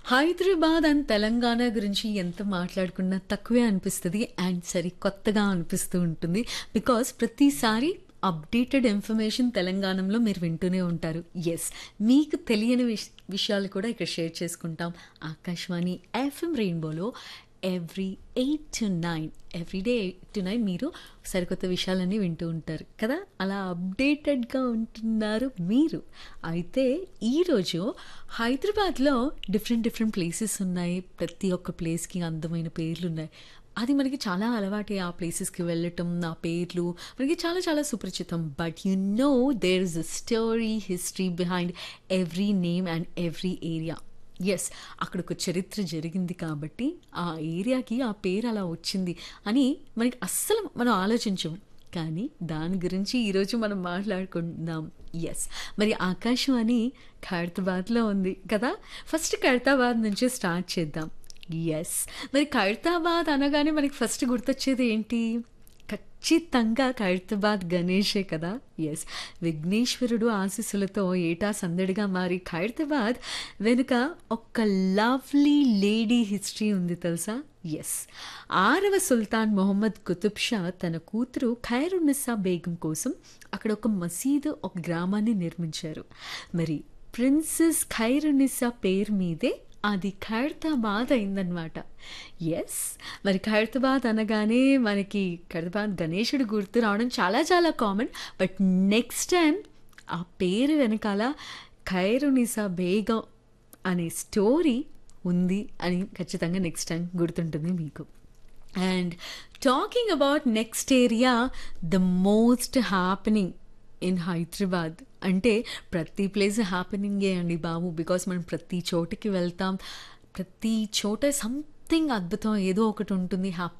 Hyderabad and Telangana గురించి ఎంత మాట్లాడుకున్నా తక్కువే అనిపిస్తుంది అండ్ సరి కొత్తగా అనిపిస్తూ ఉంటుంది బికాస్ ప్రతిసారి అప్డేటెడ్ ఇన్ఫర్మేషన్ తెలంగాణలో మీరు వింటూనే ఉంటారు ఎస్ మీకు తెలియని విష విషయాలు కూడా ఇక్కడ షేర్ చేసుకుంటాం ఆకాశవాణి ఎఫ్ఎం రెయిన్బోలో every eight to nine every day eight to nine మీరు సరికొత్త విషయాలన్నీ వింటూ ఉంటారు కదా అలా అప్డేటెడ్గా ఉంటున్నారు మీరు అయితే ఈరోజు హైదరాబాద్లో డిఫరెంట్ డిఫరెంట్ ప్లేసెస్ ఉన్నాయి ప్రతి ఒక్క ప్లేస్కి అందమైన పేర్లు ఉన్నాయి అది మనకి చాలా అలవాటే ఆ ప్లేసెస్కి వెళ్ళటం ఆ పేర్లు మనకి చాలా చాలా సుపరిచితం but you know there is a story history behind every name and every area is అక్కడ ఒక చరిత్ర జరిగింది కాబట్టి ఆ ఏరియాకి ఆ పేరు అలా వచ్చింది అని మనకి అస్సలు మనం ఆలోచించము కానీ దాని గురించి ఈరోజు మనం మాట్లాడుకుందాం ఎస్ మరి ఆకాశవాణి ఖైరతాబాద్లో ఉంది కదా ఫస్ట్ ఖైరతాబాద్ నుంచి స్టార్ట్ చేద్దాం ఎస్ మరి ఖైరతాబాద్ అనగానే మనకి ఫస్ట్ గుర్తొచ్చేది ఏంటి ఖచ్చితంగా ఖైరతాబాద్ గణేషే కదా ఎస్ విఘ్నేశ్వరుడు ఆశీస్సులతో ఏటా సందడిగా మారి ఖైరతాబాద్ వెనుక ఒక లవ్లీ లేడీ హిస్టరీ ఉంది తెలుసా ఎస్ ఆరవ సుల్తాన్ మొహమ్మద్ కుతుబ్ షా తన కూతురు ఖైరున్నసా బేగం కోసం అక్కడ ఒక మసీదు ఒక గ్రామాన్ని నిర్మించారు మరి ప్రిన్సెస్ ఖైరునిసా పేరు మీదే అది ఖైరతాబాద్ అయిందనమాట ఎస్ మరి ఖైరతాబాద్ అనగానే మనకి ఖైరతాబాద్ గణేశుడు గుర్తు రావడం చాలా చాలా కామన్ బట్ నెక్స్ట్ టైం ఆ పేరు వెనకాల ఖైరునిసా బేగం అనే స్టోరీ ఉంది అని ఖచ్చితంగా నెక్స్ట్ టైం గుర్తుంటుంది మీకు and talking about next area the most happening in Hyderabad అంటే ప్రతి ప్లేస్ హ్యాపెనింగే అండి బాబు బికాస్ మనం ప్రతి చోటుకి వెళ్తాం ప్రతి చోట సంథింగ్ అద్భుతం ఏదో ఒకటి ఉంటుంది హ్యాపీ